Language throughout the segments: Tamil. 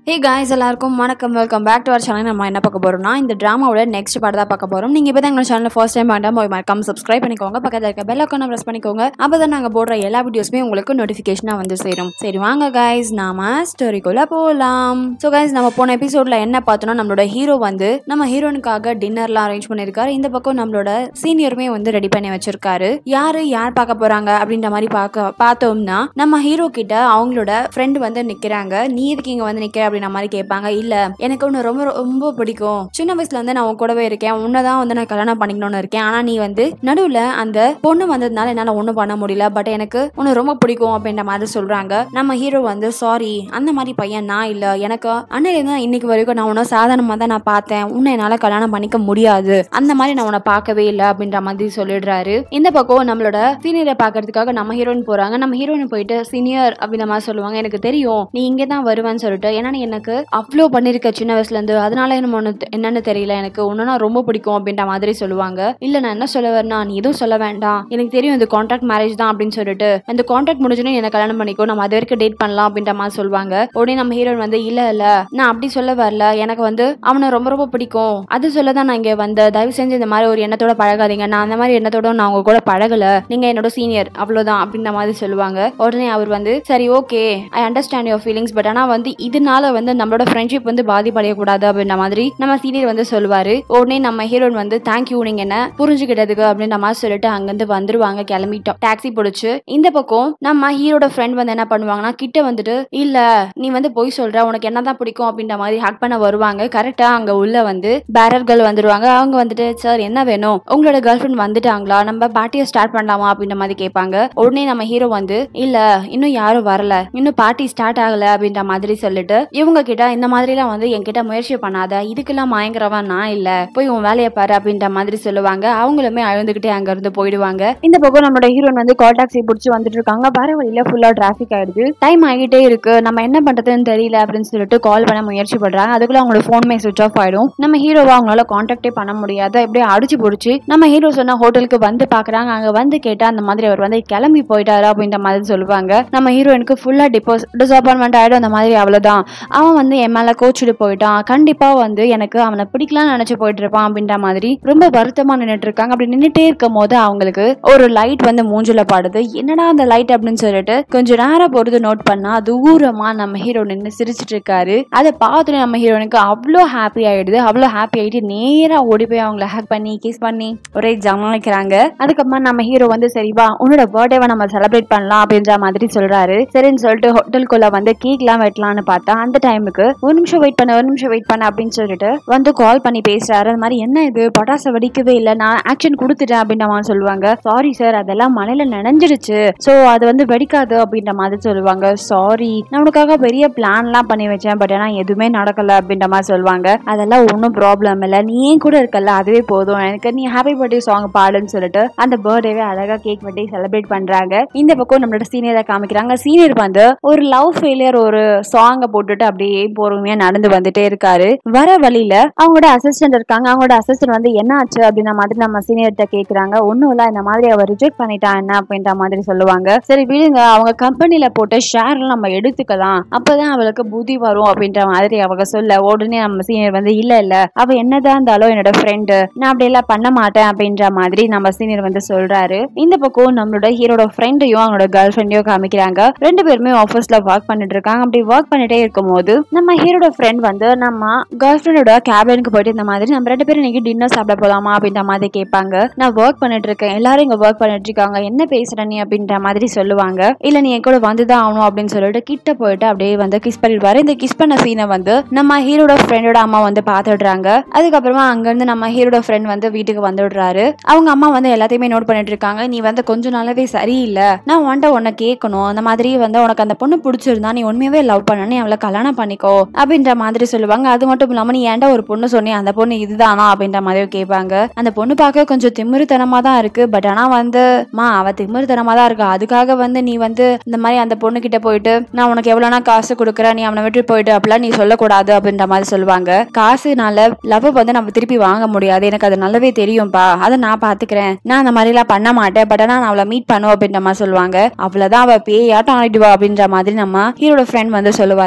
ஹே காய்ஸ் எல்லாருக்கும் வணக்கம் welcome back to our channel நம்ம என்ன பார்க்க போறோம்னா இந்த ட்ராமாவோட நெக்ஸ்ட் பாட்டு தான் பார்க்க போறோம் நீங்க இப்போ தான் எங்கள் சேனல் ஃபர்ஸ்ட் டைம் வேண்டாம் போய் மறக்காம சப்ஸ்கிரைப் பண்ணிக்கோங்க பக்கத்தில் இருக்க பெல் ஐக்கான ப்ரெஸ் பண்ணிக்கோங்க அப்போ தான் நாங்கள் போடுற எல்லா வீடியோஸுமே உங்களுக்கு நோட்டிஃபிகேஷனாக வந்து சேரும் சரி வாங்க காய்ஸ் நாம ஸ்டோரிக்குள்ள போகலாம் ஸோ காய்ஸ் நம்ம போன எபிசோட்ல என்ன பார்த்தோம்னா நம்மளோட ஹீரோ வந்து நம்ம ஹீரோனுக்காக டின்னர்லாம் அரேஞ்ச் பண்ணியிருக்காரு இந்த பக்கம் நம்மளோட சீனியருமே வந்து ரெடி பண்ணி வச்சிருக்காரு யாரு யார் பார்க்க போறாங்க அப்படின்ற மாதிரி பார்க்க பார்த்தோம்னா நம்ம ஹீரோ கிட்ட அவங்களோட ஃப்ரெண்ட் வந்து நிக்கிறாங்க நீ எதுக்கு இங்க வந்து நிக்கிற அப்படின்ற மாதிரி கேட்பாங்க இல்ல எனக்கு ஒன்று ரொம்ப ரொம்ப பிடிக்கும் சின்ன வயசுல வந்து நான் உன் கூடவே இருக்கேன் உன்னதான் வந்து நான் கல்யாணம் பண்ணிக்கணும்னு இருக்கேன் ஆனா நீ வந்து நடுவுல அந்த பொண்ணு வந்ததுனால என்னால ஒன்றும் பண்ண முடியல பட் எனக்கு உன்னை ரொம்ப பிடிக்கும் அப்படின்ற மாதிரி சொல்றாங்க நம்ம ஹீரோ வந்து சாரி அந்த மாதிரி பையன் நான் இல்ல எனக்கு அன்னையில இன்னைக்கு வரைக்கும் நான் உன்னை சாதாரணமா தான் நான் பார்த்தேன் உன்னை என்னால கல்யாணம் பண்ணிக்க முடியாது அந்த மாதிரி நான் உன்னை பார்க்கவே இல்லை அப்படின்ற மாதிரி சொல்லிடுறாரு இந்த பக்கம் நம்மளோட சீனியரை பார்க்கறதுக்காக நம்ம ஹீரோயின் போறாங்க நம்ம ஹீரோயின் போயிட்டு சீனியர் அப்படின்ற மாதிரி சொல்லுவாங்க எனக்கு தெரியும் நீ இங்கே தான் வருவேன்னு சொல்லிட்டு ஏன்னா நீ எனக்கு அவ்வளோ பண்ணிருக்க சின்ன வயசுல இருந்து அதனால என்ன ஒன்று என்னன்னு தெரியல எனக்கு உன்னா ரொம்ப பிடிக்கும் அப்படின்ற மாதிரி சொல்லுவாங்க இல்ல நான் என்ன சொல்ல வரேன்னா நீ எதுவும் சொல்ல வேண்டாம் எனக்கு தெரியும் இந்த கான்ட்ராக்ட் மேரேஜ் தான் அப்படின்னு சொல்லிட்டு அந்த கான்ட்ராக்ட் முடிஞ்சோடனே என்ன கல்யாணம் பண்ணிக்கோ நம்ம அது வரைக்கும் டேட் பண்ணலாம் அப்படின்ற மாதிரி சொல்லுவாங்க உடனே நம்ம ஹீரோயின் வந்து இல்ல இல்ல நான் அப்படி சொல்ல வரல எனக்கு வந்து அவனை ரொம்ப ரொம்ப பிடிக்கும் அது சொல்ல தான் நான் இங்க வந்த தயவு செஞ்சு இந்த மாதிரி ஒரு எண்ணத்தோட பழகாதீங்க நான் அந்த மாதிரி எண்ணத்தோட நான் உங்க கூட பழகல நீங்க என்னோட சீனியர் அவ்வளவுதான் அப்படின்ற மாதிரி சொல்லுவாங்க உடனே அவர் வந்து சரி okay I understand your feelings but ஆனா வந்து இதனால வந்து நம்மளோட ஃப்ரெண்ட்ஷிப் வந்து பாதிப்படையக்கூடாது அப்படின்ற மாதிரி நம்ம சீனியர் வந்து சொல்லுவாரு உடனே நம்ம ஹீரோயின் வந்து தேங்க்யூ நீங்க என்ன புரிஞ்சுக்கிட்டதுக்கு அப்படின்ற மாதிரி சொல்லிட்டு அங்கிருந்து வந்துருவாங்க கிளம்பிட்டோம் டாக்ஸி பிடிச்சு இந்த பக்கம் நம்ம ஹீரோட ஃப்ரெண்ட் வந்து என்ன பண்ணுவாங்கன்னா கிட்ட வந்துட்டு இல்ல நீ வந்து போய் சொல்ற உனக்கு என்னதான் பிடிக்கும் அப்படின்ற மாதிரி ஹக் பண்ண வருவாங்க கரெக்டா அங்க உள்ள வந்து பேரர்கள் வந்துருவாங்க அவங்க வந்துட்டு சார் என்ன வேணும் உங்களோட கேர்ள் ஃப்ரெண்ட் வந்துட்டாங்களா நம்ம பார்ட்டியை ஸ்டார்ட் பண்ணலாமா அப்படின்ற மாதிரி கேட்பாங்க உடனே நம்ம ஹீரோ வந்து இல்ல இன்னும் யாரும் வரல இன்னும் பார்ட்டி ஸ்டார்ட் ஆகல அப்படின்ற மாதிரி சொல்லிட்டு இவங்க கிட்ட இந்த மாதிரிலாம் வந்து என்கிட்ட முயற்சி பண்ணாத இதுக்கெல்லாம் மயங்குறவன் நான் இல்ல போய் உன் வேலையை பாரு அப்படின்ற மாதிரி சொல்லுவாங்க அவங்களுமே அழுந்துகிட்டே அங்க இருந்து போயிடுவாங்க இந்த பக்கம் நம்மளோட ஹீரோயின் வந்து கால் டாக்ஸி பிடிச்சி வந்துட்டு இருக்காங்க வர வழியில ஃபுல்லா டிராஃபிக் ஆயிடுது டைம் ஆகிட்டே இருக்கு நம்ம என்ன பண்றதுன்னு தெரியல அப்படின்னு சொல்லிட்டு கால் பண்ண முயற்சி பண்றாங்க அதுக்குள்ள அவங்களோட ஃபோனுமே சுவிச் ஆஃப் ஆயிடும் நம்ம ஹீரோவை அவங்களால கான்டாக்டே பண்ண முடியாது எப்படியே அடிச்சு பிடிச்சி நம்ம ஹீரோ சொன்ன ஹோட்டலுக்கு வந்து பாக்குறாங்க அங்க வந்து கேட்டா அந்த மாதிரி அவர் வந்து கிளம்பி போயிட்டாரு அப்படின்ற மாதிரி சொல்லுவாங்க நம்ம ஹீரோயினுக்கு ஃபுல்லா டிப்போஸ் டிசப்பாயின்மெண்ட் ஆயிடும் அந்த மாதிரி அவ்வளவுதான் அவன் வந்து என் மேல கோச்சிட்டு போயிட்டான் கண்டிப்பா வந்து எனக்கு அவனை பிடிக்கலாம்னு நினைச்சு போயிட்டு இருப்பான் அப்படின்ற மாதிரி ரொம்ப வருத்தமா நின்னுட்டு இருக்காங்க அப்படி நின்னுட்டே இருக்கும் போது அவங்களுக்கு ஒரு லைட் வந்து மூஞ்சில பாடுது என்னடா அந்த லைட் அப்படின்னு சொல்லிட்டு கொஞ்சம் நேரம் பொறுத்து நோட் பண்ணா தூரமா நம்ம ஹீரோ நின்று சிரிச்சிட்டு இருக்காரு அதை பார்த்துட்டு நம்ம ஹீரோனுக்கு அவ்வளோ ஹாப்பி ஆயிடுது அவ்வளோ ஹாப்பி ஆயிட்டு நேரா ஓடி போய் அவங்கள ஹேக் பண்ணி கிஸ் பண்ணி ஒரே ஜமாளிக்கிறாங்க அதுக்கப்புறமா நம்ம ஹீரோ வந்து சரி வா உன்னோட பர்த்டேவை நம்ம செலிப்ரேட் பண்ணலாம் அப்படின்ற மாதிரி சொல்றாரு சரின்னு சொல்லிட்டு ஹோட்டலுக்குள்ள வந்து கேக்லாம் வெட்டலாம்னு பார்த்தா அந்த டைமுக்கு ஒரு நிமிஷம் வெயிட் பண்ண ஒரு நிமிஷம் வெயிட் பண்ண அப்படின்னு சொல்லிட்டு வந்து கால் பண்ணி பேசுறாரு அந்த மாதிரி என்ன இது பட்டாசை வெடிக்கவே இல்லை நான் ஆக்ஷன் கொடுத்துட்டேன் அப்படின்ற மாதிரி சொல்லுவாங்க சாரி சார் அதெல்லாம் மழையில நனைஞ்சிருச்சு ஸோ அது வந்து வெடிக்காது அப்படின்ற மாதிரி சொல்லுவாங்க சாரி நான் உனக்காக பெரிய பிளான்லாம் பண்ணி வச்சேன் பட் ஆனால் எதுவுமே நடக்கல அப்படின்ற மாதிரி சொல்லுவாங்க அதெல்லாம் ஒன்றும் ப்ராப்ளம் இல்லை நீ ஏன் கூட இருக்கல அதுவே போதும் எனக்கு நீ ஹாப்பி பர்த்டே சாங் பாடுன்னு சொல்லிட்டு அந்த பர்த்டேவே அழகா கேக் வெட்டி செலிப்ரேட் பண்றாங்க இந்த பக்கம் நம்மளோட சீனியரை காமிக்கிறாங்க சீனியர் வந்து ஒரு லவ் ஃபெயிலியர் ஒரு சாங்கை போட்டுட்டு அப்படியே பொறுமையா நடந்து வந்துட்டே இருக்காரு வர வழியில அவங்களோட அசிஸ்டன்ட் இருக்காங்க அவங்களோட அசிஸ்டன்ட் வந்து என்ன ஆச்சு அப்படின்ற மாதிரி நம்ம சீனியர்கிட்ட கேக்குறாங்க ஒன்றும் இல்லை இந்த மாதிரி அவ ரிஜெக்ட் பண்ணிட்டான் என்ன அப்படின்ற மாதிரி சொல்லுவாங்க சரி விடுங்க அவங்க கம்பெனில போட்ட ஷேர்லாம் நம்ம எடுத்துக்கலாம் அப்பதான் அவளுக்கு புத்தி வரும் அப்படின்ற மாதிரி அவங்க சொல்ல உடனே நம்ம சீனியர் வந்து இல்ல இல்ல அவ என்னதான் இருந்தாலும் என்னோட ஃப்ரெண்டு நான் அப்படி எல்லாம் பண்ண மாட்டேன் அப்படின்ற மாதிரி நம்ம சீனியர் வந்து சொல்றாரு இந்த பக்கம் நம்மளோட ஹீரோட ஃப்ரெண்டையும் அவங்களோட கேர்ள் ஃப்ரெண்டையும் காமிக்கிறாங்க ரெண்டு பேருமே ஆஃபீஸ்ல ஒர்க் பண்ணிட்டு இருக்காங்க அப்படி ஒர்க் பண்ணிட்டே இருக்கும்போது நம்ம ஹீரோட ஃப்ரெண்ட் வந்து நம்ம கேர்ள் ஃப்ரெண்டோட கேபினுக்கு போயிட்டு இந்த மாதிரி நம்ம ரெண்டு பேரும் இன்னைக்கு டின்னர் சாப்பிட போலாமா அப்படின்ற மாதிரி கேட்பாங்க நான் ஒர்க் பண்ணிட்டு இருக்கேன் எல்லாரும் இங்க ஒர்க் பண்ணிட்டு இருக்காங்க என்ன பேசுற நீ அப்படின்ற மாதிரி சொல்லுவாங்க இல்ல நீ என் கூட வந்துதான் ஆகணும் அப்படின்னு சொல்லிட்டு கிட்ட போயிட்டு அப்படியே வந்து கிஸ் பண்ணிடுவாரு இந்த கிஸ் பண்ண சீனை வந்து நம்ம ஹீரோட ஃப்ரெண்டோட அம்மா வந்து பாத்துடுறாங்க அதுக்கப்புறமா அங்க இருந்து நம்ம ஹீரோட ஃப்ரெண்ட் வந்து வீட்டுக்கு வந்துடுறாரு அவங்க அம்மா வந்து எல்லாத்தையுமே நோட் பண்ணிட்டு இருக்காங்க நீ வந்து கொஞ்ச நாளாவே சரியில்லை நான் உன்ட்ட உன்னை கேட்கணும் அந்த மாதிரி வந்து உனக்கு அந்த பொண்ணு பிடிச்சிருந்தா நீ உண்மையாவே லவ் பண்ண நீ அவளை கல்யாணம் பண்ணிக்கோ அப்படின்ற மாதிரி சொல்லுவாங்க அது மட்டும் இல்லாம நீ ஏன்டா ஒரு பொண்ணு சொன்னி அந்த பொண்ணு இதுதானா அப்படின்ற மாதிரி கேட்பாங்க அந்த பொண்ணு பார்க்க கொஞ்சம் திமிருத்தனமா தான் இருக்கு பட் ஆனா வந்து மா அவ திமிருத்தனமா தான் இருக்கு அதுக்காக வந்து நீ வந்து இந்த மாதிரி அந்த பொண்ணு கிட்ட போயிட்டு நான் உனக்கு எவ்வளவுனா காசு கொடுக்குறேன் நீ அவனை விட்டு போயிட்டு அப்படிலாம் நீ சொல்லக்கூடாது அப்படின்ற மாதிரி சொல்லுவாங்க காசுனால லவ் வந்து நம்ம திருப்பி வாங்க முடியாது எனக்கு அது நல்லாவே தெரியும்பா அதை நான் பாத்துக்கிறேன் நான் அந்த மாதிரி எல்லாம் பண்ண மாட்டேன் பட் ஆனா நான் அவளை மீட் பண்ணுவோம் அப்படின்ற மாதிரி சொல்லுவாங்க அவ்வளவுதான் அவ பேயாட்டம் ஆடிடுவா அப்படின்ற மாதிரி நம்ம ஹீரோட ஃப்ரெண்ட் வந்து சொல்லுவாரு இது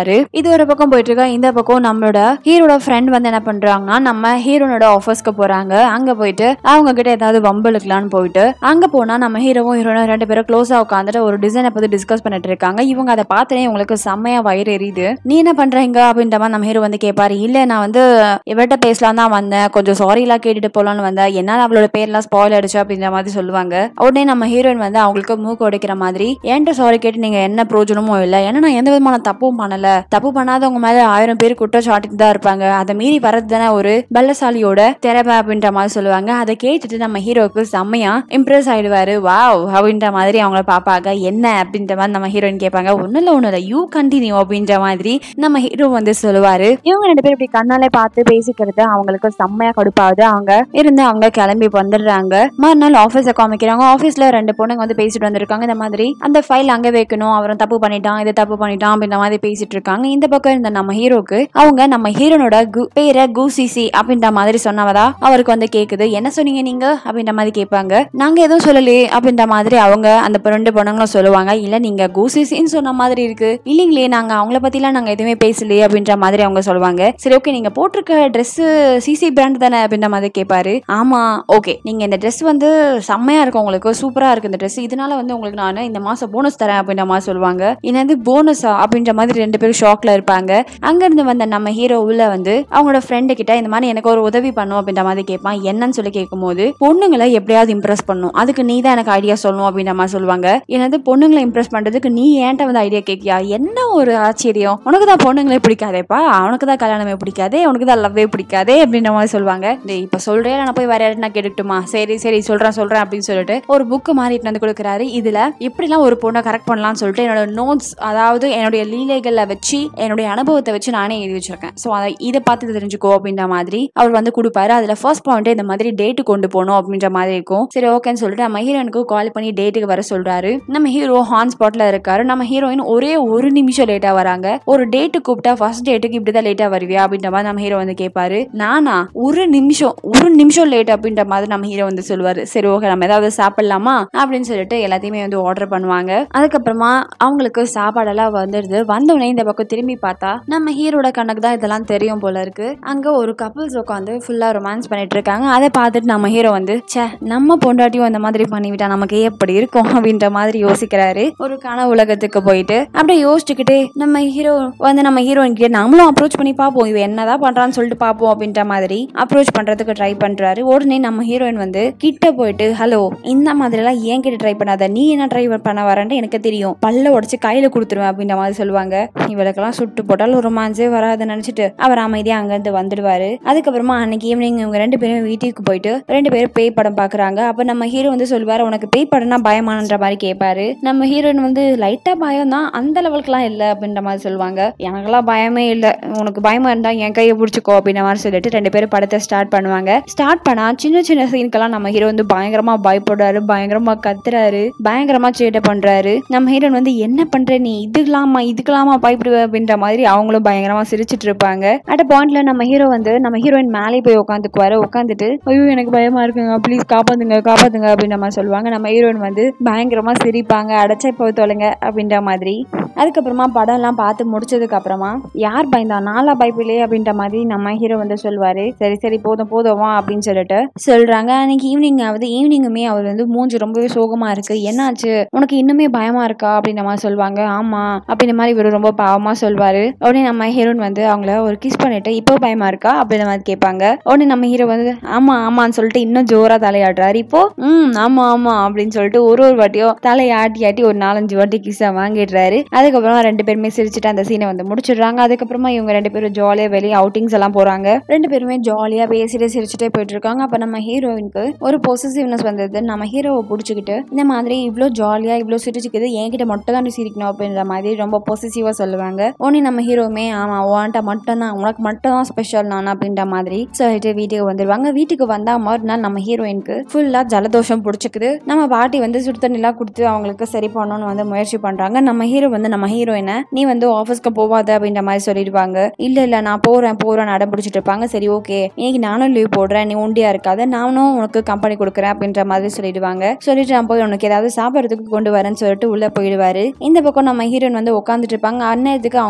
ஒரு பக்கம் போயிட்டு இருக்கா இந்த பக்கம் நம்மளோட ஹீரோட ஃப்ரெண்ட் வந்து என்ன பண்றாங்கன்னா நம்ம ஹீரோனோட ஆஃபீஸ்க்கு போறாங்க அங்க போயிட்டு அவங்க கிட்ட ஏதாவது வம்பளுக்கலான்னு போயிட்டு அங்க போனா நம்ம ஹீரோவும் ஹீரோனும் ரெண்டு பேரும் க்ளோஸா உட்காந்துட்டு ஒரு டிசைனை பத்தி டிஸ்கஸ் பண்ணிட்டு இருக்காங்க இவங்க அதை பார்த்தனே உங்களுக்கு செம்மையா வயிறு எரியுது நீ என்ன பண்றீங்க அப்படின்ற மாதிரி நம்ம ஹீரோ வந்து கேட்பாரு இல்ல நான் வந்து இவர்கிட்ட பேசலாம் தான் வந்தேன் கொஞ்சம் சாரி எல்லாம் கேட்டுட்டு போலான்னு வந்தேன் என்னால அவளோட பேர்லாம் ஸ்பாயில் ஆயிடுச்சு அப்படின்ற மாதிரி சொல்லுவாங்க உடனே நம்ம ஹீரோயின் வந்து அவங்களுக்கு மூக்கு உடைக்கிற மாதிரி என்கிட்ட சாரி கேட்டு நீங்க என்ன பிரயோஜனமும் இல்லை ஏன்னா நான் எந்த விதமான தப்பும் பண்ணல தப்பு பண்ணாதவங்க மேல ஆயிரம் பேர் குற்றச்சாட்டிட்டு தான் இருப்பாங்க அதை மீறி வர்றது தானே ஒரு பல்லசாலியோட திறமை அப்படின்ற மாதிரி சொல்லுவாங்க அதை கேட்டுட்டு நம்ம ஹீரோக்கு செம்மையா இம்ப்ரெஸ் ஆயிடுவாரு வாவ் அப்படின்ற மாதிரி அவங்கள பாப்பாங்க என்ன அப்படின்ற மாதிரி நம்ம ஹீரோயின் கேட்பாங்க ஒன்னும் இல்லை ஒன்றும் இல்லை யூ கண்டினியூ அப்படின்ற மாதிரி நம்ம ஹீரோ வந்து சொல்லுவாரு இவங்க ரெண்டு பேரும் இப்படி கண்ணாலே பார்த்து பேசிக்கிறது அவங்களுக்கு செம்மையா கடுப்பாகுது அவங்க இருந்து அவங்க கிளம்பி வந்துடுறாங்க மறுநாள் ஆஃபீஸை காமிக்கிறாங்க ஆஃபீஸ்ல ரெண்டு பொண்ணுங்க வந்து பேசிட்டு வந்திருக்காங்க இந்த மாதிரி அந்த ஃபைல் அங்க வைக்கணும் அவன் தப்பு பண்ணிட்டான் இது தப்பு பண்ணிட்டான் அப்படின்ற மாதிரி பேசிட்டு இருக்காங்க இந்த பக்கம் இருந்த நம்ம ஹீரோக்கு அவங்க நம்ம ஹீரோனோட கு பேரை குசிசி அப்படின்ற மாதிரி சொன்னவதா அவருக்கு வந்து கேக்குது என்ன சொன்னீங்க நீங்க அப்படின்ற மாதிரி கேட்பாங்க நாங்க எதுவும் சொல்லலையே அப்படின்ற மாதிரி அவங்க அந்த ரெண்டு பொண்ணுங்களும் சொல்லுவாங்க இல்ல நீங்க குசிசின்னு சொன்ன மாதிரி இருக்கு இல்லைங்களே நாங்க அவங்கள பத்திலாம் நாங்க எதுவுமே பேசலையே அப்படின்ற மாதிரி அவங்க சொல்லுவாங்க சரி ஓகே நீங்க போட்டிருக்க ட்ரெஸ் சிசி பிராண்ட் தானே அப்படின்ற மாதிரி கேட்பாரு ஆமா ஓகே நீங்க இந்த ட்ரெஸ் வந்து செம்மையா இருக்கு உங்களுக்கு சூப்பரா இருக்கு இந்த ட்ரெஸ் இதனால வந்து உங்களுக்கு நான் இந்த மாசம் போனஸ் தரேன் அப்படின்ற மாதிரி சொல்லுவாங்க என்னது போனஸா அப்படின்ற மாதிரி ரெண்டு பேரும் ஷாக்ல இருப்பாங்க அங்க இருந்து வந்த நம்ம ஹீரோ உள்ள வந்து அவங்களோட ஃப்ரெண்டு கிட்ட இந்த மாதிரி எனக்கு ஒரு உதவி பண்ணும் அப்படின்ற மாதிரி கேட்பான் என்னன்னு சொல்லி கேட்கும்போது பொண்ணுங்களை எப்படியாவது இம்ப்ரெஸ் பண்ணும் அதுக்கு நீ தான் எனக்கு ஐடியா சொல்லணும் அப்படின்ற மாதிரி சொல்லுவாங்க என்னது பொண்ணுங்களை இம்ப்ரெஸ் பண்றதுக்கு நீ ஏன்ட்ட வந்து ஐடியா கேட்கியா என்ன ஒரு ஆச்சரியம் உனக்கு தான் பொண்ணுங்களே பிடிக்காதேப்பா அவனுக்கு தான் கல்யாணமே பிடிக்காதே உனக்கு தான் லவ்வே பிடிக்காதே அப்படின்ற மாதிரி சொல்லுவாங்க டேய் இப்ப சொல்றேன் நான் போய் வேற யாருன்னா கேட்டுட்டுமா சரி சரி சொல்றேன் சொல்றேன் அப்படின்னு சொல்லிட்டு ஒரு புக்கு மாதிரி எடுத்துட்டு வந்து கொடுக்குறாரு இதுல எப்படிலாம் ஒரு பொண்ணை கரெக்ட் பண்ணலாம்னு சொல்லிட்டு என்னோட நோட்ஸ் அதாவது என்னுடைய லீலைகளை வச்சு என்னுடைய அனுபவத்தை வச்சு நானே எழுதி வச்சிருக்கேன் ஸோ அதை இதை பார்த்து தெரிஞ்சுக்கோ அப்படின்ற மாதிரி அவர் வந்து கொடுப்பாரு அதுல ஃபர்ஸ்ட் பாயிண்ட் இந்த மாதிரி டேட்டு கொண்டு போகணும் அப்படின்ற மாதிரி இருக்கும் சரி ஓகேன்னு சொல்லிட்டு நம்ம ஹீரோயினுக்கு கால் பண்ணி டேட்டுக்கு வர சொல்றாரு நம்ம ஹீரோ ஹான் ஸ்பாட்ல இருக்காரு நம்ம ஹீரோயின் ஒரே ஒரு நிமிஷம் லேட்டா வராங்க ஒரு டேட்டு கூப்பிட்டா ஃபர்ஸ்ட் டேட்டுக்கு இப்படிதான் லேட்டா வருவியா அப்படின்ற மாதிரி நம்ம ஹீரோ வந்து கேட்பாரு நானா ஒரு நிமிஷம் ஒரு நிமிஷம் லேட் அப்படின்ற மாதிரி நம்ம ஹீரோ வந்து சொல்லுவாரு சரி ஓகே நம்ம ஏதாவது சாப்பிடலாமா அப்படின்னு சொல்லிட்டு எல்லாத்தையுமே வந்து ஆர்டர் பண்ணுவாங்க அதுக்கப்புறமா அவங்களுக்கு சாப்பாடெல்லாம் வந்துடுது வந்தோடனே இந்த பக்கம் திரும்பி பார்த்தா நம்ம ஹீரோட கண்ணுக்கு தான் இதெல்லாம் தெரியும் போல இருக்கு அங்க ஒரு கப்புள்ஸ் உட்காந்து ஃபுல்லா ரொமான்ஸ் பண்ணிட்டு இருக்காங்க அதை பார்த்துட்டு நம்ம ஹீரோ வந்து ச்சே நம்ம பொண்டாட்டியும் இந்த மாதிரி பண்ணிவிட்டா நமக்கு எப்படி இருக்கும் அப்படின்ற மாதிரி யோசிக்கிறாரு ஒரு கனவு உலகத்துக்கு போயிட்டு அப்படியே யோசிச்சுக்கிட்டே நம்ம ஹீரோ வந்து நம்ம ஹீரோயின் கிட்ட நம்மளும் அப்ரோச் பண்ணி பார்ப்போம் இவ என்னதான் பண்றான்னு சொல்லிட்டு பார்ப்போம் அப்படின்ற மாதிரி அப்ரோச் பண்றதுக்கு ட்ரை பண்றாரு உடனே நம்ம ஹீரோயின் வந்து கிட்ட போயிட்டு ஹலோ இந்த மாதிரி எல்லாம் ஏன் கிட்ட ட்ரை பண்ணாத நீ என்ன ட்ரை பண்ண வரேன்னு எனக்கு தெரியும் பல்ல உடச்சு கையில கொடுத்துருவேன் அப்படின்ற மாதிரி சொல்லுவாங்க இவளுக்கெல்லாம் சுட்டு போட்டாலும் ரொமான்ஸே வராதுன்னு நினைச்சிட்டு அவர் அமைதியா அங்கிருந்து வந்துடுவாரு அதுக்கப்புறமா அன்னைக்கு ஈவினிங் இவங்க ரெண்டு பேரும் வீட்டுக்கு போயிட்டு ரெண்டு பேரும் பேய் படம் பாக்குறாங்க அப்ப நம்ம ஹீரோ வந்து சொல்லுவாரு உனக்கு பேய் படம்னா பயமானன்ற மாதிரி கேட்பாரு நம்ம ஹீரோயின் வந்து லைட்டா பயம் தான் அந்த லெவலுக்குலாம் இல்ல அப்படின்ற மாதிரி சொல்லுவாங்க எனக்கெல்லாம் பயமே இல்ல உனக்கு பயமா இருந்தா என் கையை பிடிச்சிக்கோ அப்படின்ற மாதிரி சொல்லிட்டு ரெண்டு பேரும் படத்தை ஸ்டார்ட் பண்ணுவாங்க ஸ்டார்ட் பண்ணா சின்ன சின்ன சீனுக்கெல்லாம் நம்ம ஹீரோ வந்து பயங்கரமா பயப்படுறாரு பயங்கரமா கத்துறாரு பயங்கரமா சேட்டை பண்றாரு நம்ம ஹீரோயின் வந்து என்ன பண்ற நீ இதுக்கலாமா இதுக்கலாமா பயப்படுவ அப்படின்ற மாதிரி அவங்களும் பயங்கரமா சிரிச்சிட்டு இருப்பாங்க அட் பாயிண்ட்ல நம்ம ஹீரோ வந்து நம்ம ஹீரோயின் மேலே போய் உட்காந்துக்குவாரு உட்காந்துட்டு ஐயோ எனக்கு பயமா இருக்குங்க ப்ளீஸ் காப்பாத்துங்க காப்பாத்துங்க அப்படின்ற மாதிரி சொல்லுவாங்க நம்ம ஹீரோயின் வந்து பயங்கரமா சிரிப்பாங்க அடைச்சா போய் தொலைங்க அப்படின்ற மாதிரி அதுக்கப்புறமா படம் எல்லாம் பார்த்து முடிச்சதுக்கு அப்புறமா யார் பயந்தா நாளா பயப்பில்லையே அப்படின்ற மாதிரி நம்ம ஹீரோ வந்து சொல்லுவாரு சரி சரி போதும் போதும் வா அப்படின்னு சொல்லிட்டு சொல்றாங்க அன்னைக்கு ஈவினிங் ஆகுது ஈவினிங்குமே அவர் வந்து மூஞ்சி ரொம்பவே சோகமா இருக்கு என்னாச்சு உனக்கு இன்னுமே பயமா இருக்கா அப்படின்ற மாதிரி சொல்லுவாங்க ஆமா அப்படின்ற மாதிரி இவர் ரொம்ப பாவமா சொல்வாரு உடனே நம்ம ஹீரோயின் வந்து அவங்கள ஒரு கிஸ் பண்ணிட்டு இப்போ பயமா இருக்கா அப்படின்ற மாதிரி கேட்பாங்க உடனே நம்ம ஹீரோ வந்து ஆமா ஆமான்னு சொல்லிட்டு இன்னும் ஜோரா தலையாடுறாரு இப்போ ம் ஆமா ஆமா அப்படின்னு சொல்லிட்டு ஒரு ஒரு வாட்டியும் தலையை ஆட்டி ஆட்டி ஒரு நாலஞ்சு வாட்டி கிஸ்ஸா வாங்கிடுறாரு அதுக்கப்புறமா ரெண்டு பேருமே சிரிச்சுட்டு அந்த சீனை வந்து முடிச்சிடுறாங்க அதுக்கப்புறமா இவங்க ரெண்டு பேரும் ஜாலியா வெளியே அவுட்டிங்ஸ் எல்லாம் போறாங்க ரெண்டு பேருமே ஜாலியா பேசிட்டு சிரிச்சுட்டே போயிட்டு இருக்காங்க அப்ப நம்ம ஹீரோயினுக்கு ஒரு பொசிசிவ்னஸ் வந்தது நம்ம ஹீரோவை பிடிச்சிக்கிட்டு இந்த மாதிரி இவ்வளோ ஜாலியா இவ்வளோ சிரிச்சுக்குது என்கிட்ட மட்டும் தான் நீ சிரிக்கணும் அப்படின்ற மாதிரி ரொம்ப பொசிசிவா சொல்லுவாங்க உடனே நம்ம ஹீரோவுமே ஆமா உன்கிட்ட மட்டும் தான் உனக்கு மட்டும் தான் ஸ்பெஷல் நான் அப்படின்ற மாதிரி சொல்லிட்டு வீட்டுக்கு வந்துருவாங்க வீட்டுக்கு வந்தா மறுநாள் நம்ம ஹீரோயினுக்கு ஃபுல்லா ஜலதோஷம் பிடிச்சிக்குது நம்ம பாட்டி வந்து சுடு தண்ணிலாம் கொடுத்து அவங்களுக்கு சரி பண்ணணும்னு வந்து முயற்சி பண்றாங்க நம்ம ஹீரோ வந்து நம்ம ஹீரோயினை நீ வந்து ஆஃபீஸ்க்கு போவாத அப்படின்ற மாதிரி சொல்லிடுவாங்க இல்ல இல்ல நான் போறேன் போறேன் அடம் பிடிச்சிட்டு இருப்பாங்க சரி ஓகே இன்னைக்கு நானும் லீவ் போடுறேன் நீ உண்டியா இருக்காத நானும் உனக்கு கம்பெனி கொடுக்குறேன் அப்படின்ற மாதிரி சொல்லிடுவாங்க சொல்லிட்டு நான் போய் உனக்கு ஏதாவது சாப்பிட்றதுக்கு கொண்டு வரேன்னு சொல்லிட்டு உள்ள போயிடுவாரு இந்த பக்கம் நம்ம ஹீரோயின் வந்து உட்காந்துட்டு இருப்பாங்க அந்நேரத்துக்கு அவங்களோட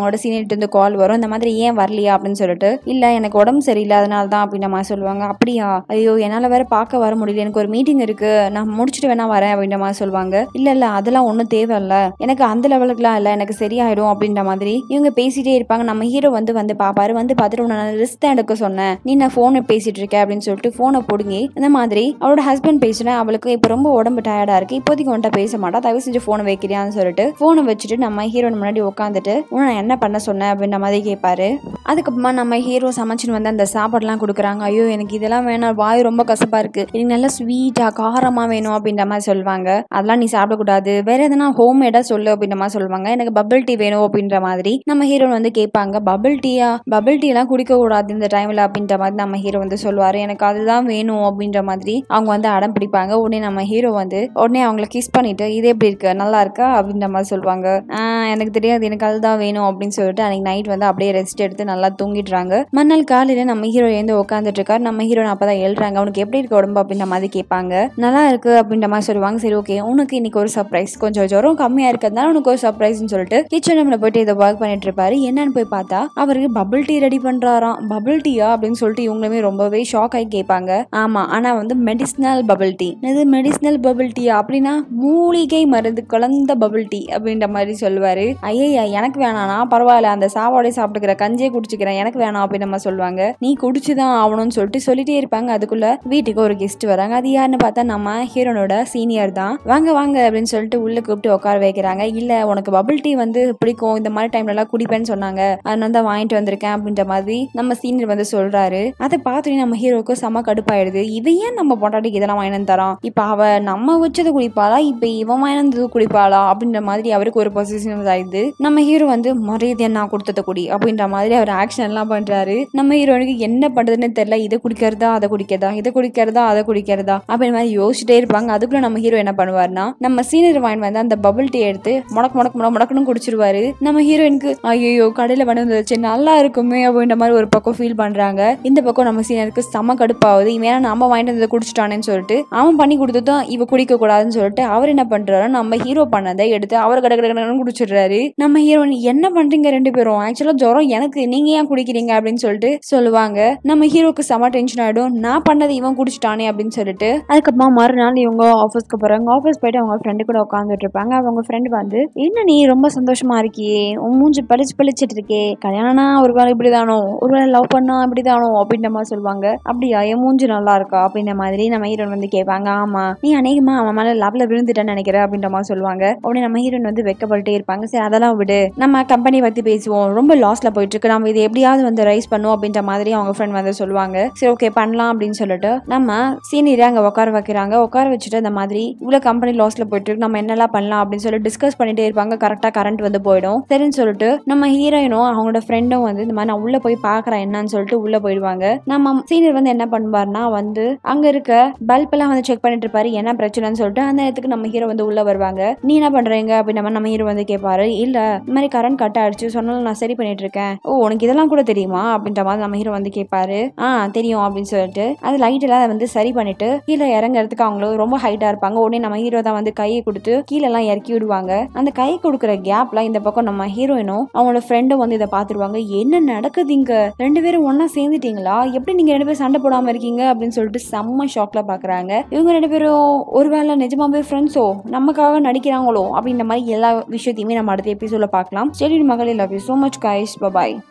அவனோட சீனியர்கிட்ட இருந்து கால் வரும் இந்த மாதிரி ஏன் வரலையா அப்படின்னு சொல்லிட்டு இல்ல எனக்கு உடம்பு சரியில்லை அதனால தான் அப்படின்ற மாதிரி சொல்லுவாங்க அப்படியா ஐயோ என்னால வேற பார்க்க வர முடியல எனக்கு ஒரு மீட்டிங் இருக்கு நான் முடிச்சுட்டு வேணா வரேன் அப்படின்ற மாதிரி சொல்லுவாங்க இல்ல இல்ல அதெல்லாம் ஒன்றும் தேவையில்ல எனக்கு அந்த லெவலுக்குலாம் இல்லை எனக்கு சரியாயிடும் அப்படின்ற மாதிரி இவங்க பேசிட்டே இருப்பாங்க நம்ம ஹீரோ வந்து வந்து பாப்பாரு வந்து பார்த்துட்டு உன்னை நான் ரிஸ்க் தான் எடுக்க சொன்னேன் நீ நான் ஃபோனை பேசிட்டு இருக்க அப்படின்னு சொல்லிட்டு ஃபோனை பிடுங்கி இந்த மாதிரி அவளோட ஹஸ்பண்ட் பேசுனேன் அவளுக்கு இப்போ ரொம்ப உடம்பு டயர்டா இருக்கு இப்போதைக்கு உன்ட்ட பேச மாட்டா தயவு செஞ்சு ஃபோனை வைக்கிறியான்னு சொல்லிட்டு ஃபோனை வச்சுட்டு நம்ம ஹீரோயின் முன்னாடி உட்காந்துட்டு உன்னை நான் என்ன பண்ண சொன்னேன் அப்படின்ற மாதிரி கேட்பாரு அதுக்கப்புறமா நம்ம ஹீரோ சமைச்சுன்னு வந்து அந்த சாப்பாடுலாம் கொடுக்குறாங்க ஐயோ எனக்கு இதெல்லாம் வேணாம் வாய் ரொம்ப கசப்பா இருக்கு எனக்கு நல்லா ஸ்வீட்டா காரமா வேணும் அப்படின்ற மாதிரி சொல்லுவாங்க அதெல்லாம் நீ சாப்பிடக்கூடாது வேற எதனா ஹோம் மேடா சொல்லு அப்படின்ற மாதிரி சொல்லுவாங்க எனக்கு பபிள் டீ வேணும் அப்படின்ற மாதிரி நம்ம ஹீரோ வந்து கேட்பாங்க பபிள் டீயா பபிள் டீ எல்லாம் குடிக்க கூடாது இந்த டைம்ல அப்படின்ற மாதிரி நம்ம ஹீரோ வந்து சொல்லுவாரு எனக்கு அதுதான் வேணும் அப்படின்ற மாதிரி அவங்க வந்து அடம் பிடிப்பாங்க உடனே நம்ம ஹீரோ வந்து உடனே அவங்கள கிஸ் பண்ணிட்டு இது எப்படி இருக்கு நல்லா இருக்கா அப்படின்ற மாதிரி சொல்லுவாங்க ஆஹ் எனக்கு தெரியாது எனக்கு அதுதான் வேணும் அப்படின்னு சொல்லிட்டு அன்னைக்கு நைட் வந்து அப்படியே ரெஸ்ட் எடுத்து நல்லா தூங்கிடுறாங்க மறுநாள் காலையில நம்ம ஹீரோ எழுந்து உட்காந்துட்டு இருக்காரு நம்ம ஹீரோ அப்பதான் எழுறாங்க அவனுக்கு எப்படி இருக்கு உடம்பு அப்படின்ற மாதிரி கேட்பாங்க நல்லா இருக்கு அப்படின்ற மாதிரி சொல்லுவாங்க சரி ஓகே உனக்கு இன்னைக்கு ஒரு சர்ப்ரைஸ் கொஞ்சம் ஜுரம் கம்மியா இருக்கிறதுனால உனக்கு ஒரு சர்ப்ரைஸ்னு சொல்லிட்டு கிச்சன் ரூம்ல போயிட்டு இதை ஒர்க் பண்ணிட்டு இருப்பாரு என்னன்னு போய் பார்த்தா அவருக்கு பபிள் டீ ரெடி பண்றாராம் பபிள் டீயா அப்படின்னு சொல்லிட்டு இவங்களுமே ரொம்பவே ஷாக் ஆகி கேட்பாங்க ஆமா ஆனா வந்து மெடிசினல் பபிள் டீ இது மெடிசினல் பபிள் டீயா அப்படின்னா மூலிகை மருந்து கலந்த பபிள் டீ அப்படின்ற மாதிரி சொல்லுவாரு ஐயா எனக்கு வேணானா பரவாயில்ல அந்த சாப்பாடே சாப்பிட்டுக்கிற கஞ்சியே குடிச்சுக்கிறேன் எனக்கு வேணாம் அப்படின்னு நம்ம சொல்லுவாங்க நீ குடிச்சுதான் ஆகணும்னு சொல்லிட்டு சொல்லிட்டே இருப்பாங்க அதுக்குள்ள வீட்டுக்கு ஒரு கெஸ்ட் வராங்க அது யாருன்னு பார்த்தா நம்ம ஹீரோனோட சீனியர் தான் வாங்க வாங்க அப்படின்னு சொல்லிட்டு உள்ள கூப்பிட்டு உட்கார வைக்கிறாங்க இல்ல உனக்கு பபிள் டீ வந்து பிடிக்கும் இந்த மாதிரி டைம்ல எல்லாம் குடிப்பேன்னு சொன்னாங்க அதனால தான் வாங்கிட்டு வந்திருக்கேன் அப்படின்ற மாதிரி நம்ம சீனியர் வந்து சொல்றாரு அதை பார்த்துட்டு நம்ம ஹீரோக்கு செம கடுப்பாயிடுது இவன் ஏன் நம்ம பொண்டாட்டிக்கு இதெல்லாம் வாங்கி வந்து தரான் இப்ப அவ நம்ம வச்சது குடிப்பாளா இப்ப இவன் வாங்கி வந்தது குடிப்பாளா அப்படின்ற மாதிரி அவருக்கு ஒரு பொசிஷன் ஆயிடுது நம்ம ஹீரோ வந்து மரியாதை நான் கொடுத்தத குடி அப்படின்ற மாதிரி அவர் ஆக்ஷன் எல்லாம் பண்றாரு நம்ம ஹீரோனுக்கு என்ன பண்றதுன்னு தெரியல இதை குடிக்கிறதா அதை குடிக்கிறதா இதை குடிக்கிறதா அதை குடிக்கிறதா அப்படின்ற மாதிரி யோசிச்சுட்டே இருப்பாங்க அதுக்குள்ள நம்ம ஹீரோ என்ன பண்ணுவாருன்னா நம்ம சீனியர் வாங்கி வந்து அந்த பபிள் டீ எடுத்து முடக்கு முடக்கு முடக்கு முடக்குன்னு குடிச்சிருவாரு நம்ம ஹீரோயினுக்கு ஐயோ கடையில வந்து வந்துச்சு நல்லா இருக்குமே அப்படின்ற மாதிரி ஒரு பக்கம் ஃபீல் பண்றாங்க இந்த பக்கம் நம்ம சீனியருக்கு செம கடுப்பாகுது இவன் ஏன்னா நம்ம வாங்கிட்டு வந்ததை குடிச்சிட்டானேன்னு சொல்லிட்டு அவன் பண்ணி கொடுத்ததும் இவ குடிக்க கூடாதுன்னு சொல்லிட்டு அவர் என்ன பண்றாரு நம்ம ஹீரோ பண்ணதை எடுத்து அவர் கடை கடை குடிச்சிடுறாரு நம்ம ஹீரோயின் என்ன பண்றீங்க ரெண்டு பேரும் ஆக்சுவலா ஜுரம் எனக்கு நீங்க ஏன் குடிக்கிறீங்க அப்படின்னு சொல்லிட்டு சொல்லுவாங்க நம்ம ஹீரோக்கு செம டென்ஷன் ஆயிடும் நான் பண்ணது இவன் குடிச்சிட்டானே அப்படின்னு சொல்லிட்டு அதுக்கப்புறமா மறுநாள் இவங்க ஆஃபீஸ்க்கு போறாங்க ஆஃபீஸ் போயிட்டு அவங்க ஃப்ரெண்டு கூட உட்காந்துட்டு இருப்பாங்க அவங்க ஃப்ரெண்டு வந்து என்ன நீ ரொம்ப சந்தோஷமா இருக்கியே உன் மூஞ்சி பளிச்சு பளிச்சிட்டு இருக்கே கல்யாணம்னா ஒரு வேலை இப்படிதானோ ஒரு வேலை லவ் பண்ணா இப்படிதானோ அப்படின்ற மாதிரி சொல்லுவாங்க அப்படியா என் மூஞ்சி நல்லா இருக்கா அப்படின்ற மாதிரி நம்ம ஹீரோன் வந்து கேட்பாங்க ஆமா நீ அநேகமா அவன் மேல லவ்ல விழுந்துட்டேன்னு நினைக்கிற அப்படின்ற மாதிரி சொல்லுவாங்க உடனே நம்ம ஹீரோன் வந்து வெக்கப்பட்டுட்டே இருப்பாங்க சரி அதெல்லாம் விடு நம்ம கம்பெனி பத்தி பேசுவோம் ரொம்ப லாஸ்ல போயிட்டு இருக்கு நம்ம இது எப்படியாவது வந்து ரைஸ் பண்ணுவோம் அப்படின்ற மாதிரி அவங்க ஃப்ரெண்ட் வந்து சொல்லுவாங்க சரி ஓகே பண்ணலாம் அப்படின்னு சொல்லிட்டு நம்ம சீனியரை அங்க உட்கார வைக்கிறாங்க உட்கார வச்சுட்டு இந்த மாதிரி இவ்வளவு கம்பெனி லாஸ்ல போயிட்டு இருக்கு நம்ம என்னெல்லாம் பண்ணலாம் அப்படின்னு சொல்லி டிஸ்கஸ் பண்ணிட்டே இருப்பாங்க கரெக்டா கரண்ட் வந்து போயிடும் சரின்னு சொல்லிட்டு நம்ம ஹீரோயினும் அவங்களோட ஃப்ரெண்டும் வந்து இந்த மாதிரி நான் உள்ள போய் பாக்குறேன் என்னன்னு சொல்லிட்டு உள்ள போயிடுவாங்க நம்ம சீனியர் வந்து என்ன பண்ணுவாருன்னா வந்து அங்க இருக்க பல்ப் எல்லாம் வந்து செக் பண்ணிட்டு இருப்பாரு என்ன பிரச்சனைன்னு சொல்லிட்டு அந்த நேரத்துக்கு நம்ம ஹீரோ வந்து உள்ள வருவாங்க நீ என்ன பண்றீங்க அப்படின்னு நம்ம நம்ம ஹீரோ வந்து கேட்பாரு இல்ல இந்த மாதிரி கரண்ட் கட் ஆயிடுச்சு சொன்னாலும் நான் சரி பண்ணிட்டு இருக்கேன் ஓ உனக்கு இதெல்லாம் கூட தெரியுமா அப்படின்ற மாதிரி நம்ம ஹீரோ வந்து கேட்பாரு ஆ தெரியும் அப்படின்னு சொல்லிட்டு அது லைட் எல்லாம் வந்து சரி பண்ணிட்டு கீழே இறங்குறதுக்கு அவங்களும் ரொம்ப ஹைட்டா இருப்பாங்க உடனே நம்ம ஹீரோ தான் வந்து கையை கொடுத்து கீழே எல்லாம் இறக்கி விடுவாங்க அந்த கை கொடுக்குற கேப்ல இந்த பக்கம் நம்ம ஹீரோயினும் அவங்களோட ஃப்ரெண்டும் வந்து இதை பாத்துருவாங்க என்ன நடக்குது இங்க ரெண்டு பேரும் ஒண்ணா சேர்ந்துட்டீங்களா எப்படி நீங்க ரெண்டு பேரும் சண்டை போடாம இருக்கீங்க அப்படின்னு சொல்லிட்டு செம்ம ஷாக்ல பாக்குறாங்க இவங்க ரெண்டு பேரும் ஒருவேளை நிஜமாவே ஃப்ரெண்ட்ஸோ நமக்காக நடிக்கிறாங்களோ அப்படின்ற மாதிரி எல்லா விஷயத்தையுமே நம்ம அடுத்த எபிசோட்ல பார்க்கலாம் ஸ்டேடியம் மகளே love you so much guys bye bye